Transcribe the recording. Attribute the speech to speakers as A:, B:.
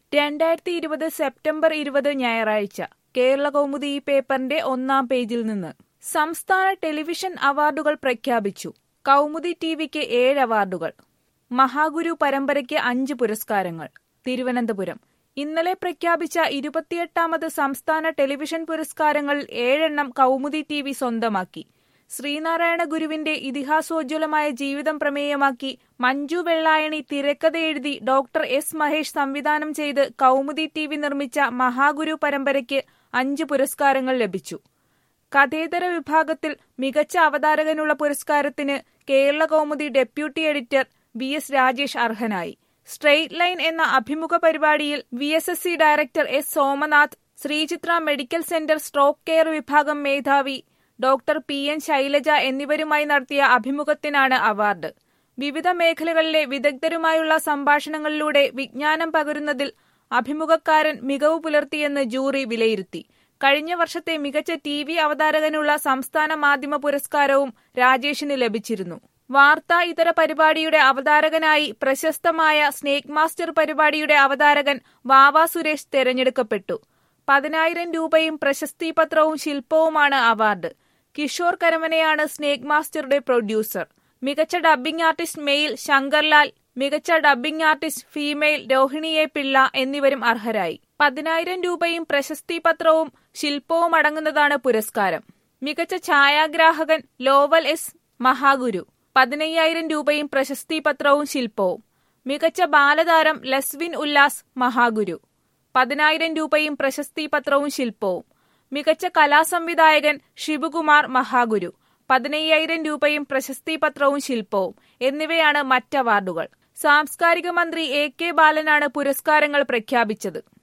A: രണ്ടായിരത്തി ഇരുപത് സെപ്റ്റംബർ ഇരുപത് ഞായറാഴ്ച കേരള കൗമുദി ഈ പേപ്പറിന്റെ ഒന്നാം പേജിൽ നിന്ന് സംസ്ഥാന ടെലിവിഷൻ അവാർഡുകൾ പ്രഖ്യാപിച്ചു കൗമുദി ടിവിക്ക് ഏഴ് അവാർഡുകൾ മഹാഗുരു പരമ്പരയ്ക്ക് അഞ്ച് പുരസ്കാരങ്ങൾ തിരുവനന്തപുരം ഇന്നലെ പ്രഖ്യാപിച്ച ഇരുപത്തിയെട്ടാമത് സംസ്ഥാന ടെലിവിഷൻ പുരസ്കാരങ്ങളിൽ ഏഴെണ്ണം കൗമുദി ടി വി സ്വന്തമാക്കി ശ്രീനാരായണ ഗുരുവിന്റെ ഇതിഹാസോജ്വലമായ ജീവിതം പ്രമേയമാക്കി മഞ്ജു വെള്ളായണി തിരക്കഥ എഴുതി ഡോക്ടർ എസ് മഹേഷ് സംവിധാനം ചെയ്ത് കൗമുദി ടി വി നിർമ്മിച്ച മഹാഗുരു പരമ്പരയ്ക്ക് അഞ്ച് പുരസ്കാരങ്ങൾ ലഭിച്ചു കഥേതര വിഭാഗത്തിൽ മികച്ച അവതാരകനുള്ള പുരസ്കാരത്തിന് Kerala Kaumudi deputy editor V S Rajesh അർഹനായി സ്ട്രെയിറ്റ് ലൈൻ എന്ന അഭിമുഖ പരിപാടിയിൽ V S S C director S Somanath Sreechitra medical centre stroke care വിഭാഗം മേധാവി ഡോക്ടർ പി എൻ ശൈലജ എന്നിവരുമായി നടത്തിയ അഭിമുഖത്തിനാണ് അവാർഡ് വിവിധ മേഖലകളിലെ വിദഗ്ധരുമായുള്ള സംഭാഷണങ്ങളിലൂടെ വിജ്ഞാനം പകരുന്നതിൽ അഭിമുഖക്കാരൻ മികവ് പുലർത്തിയെന്ന് ജൂറി വിലയിരുത്തി കഴിഞ്ഞ വർഷത്തെ മികച്ച ടി വി അവതാരകനുള്ള സംസ്ഥാന മാധ്യമ പുരസ്കാരവും രാജേഷിന് ലഭിച്ചിരുന്നു വാർത്താ ഇതര പരിപാടിയുടെ അവതാരകനായി പ്രശസ്തമായ സ്നേക് മാസ്റ്റർ പരിപാടിയുടെ അവതാരകൻ വാവ സുരേഷ് തെരഞ്ഞെടുക്കപ്പെട്ടു പതിനായിരം രൂപയും പ്രശസ്തിപത്രവും ശില്പവുമാണ് അവാർഡ് കിഷോർ കരമനയാണ് സ്നേക് മാസ്റ്ററുടെ പ്രൊഡ്യൂസർ മികച്ച ഡബ്ബിംഗ് ആർട്ടിസ്റ്റ് മെയിൽ ശങ്കർലാൽ മികച്ച dubbing artist female Rohini A Pillai എന്നിവരും അർഹരായി പതിനായിരം രൂപയും പ്രശസ്തിപത്രവും ശില്പവും അടങ്ങുന്നതാണ് പുരസ്കാരം മികച്ച ഛായാഗ്രാഹകൻ ലോവൽ എസ് മഹാഗുരു പതിനയ്യായിരം രൂപയും പ്രശസ്തിപത്രവും ശില്പവും മികച്ച ബാലതാരം ലസ്വിൻ ഉല്ലാസ് മഹാഗുരു പതിനായിരം രൂപയും പ്രശസ്തിപത്രവും ശില്പവും മികച്ച കലാസംവിധായകൻ ഷിബുകുമാർ മഹാഗുരു പതിനയ്യായിരം രൂപയും പ്രശസ്തിപത്രവും ശില്പവും എന്നിവയാണ് മറ്റ് അവാർഡുകൾ സാംസ്കാരിക മന്ത്രി എ കെ ബാലനാണ് പുരസ്കാരങ്ങൾ പ്രഖ്യാപിച്ചത്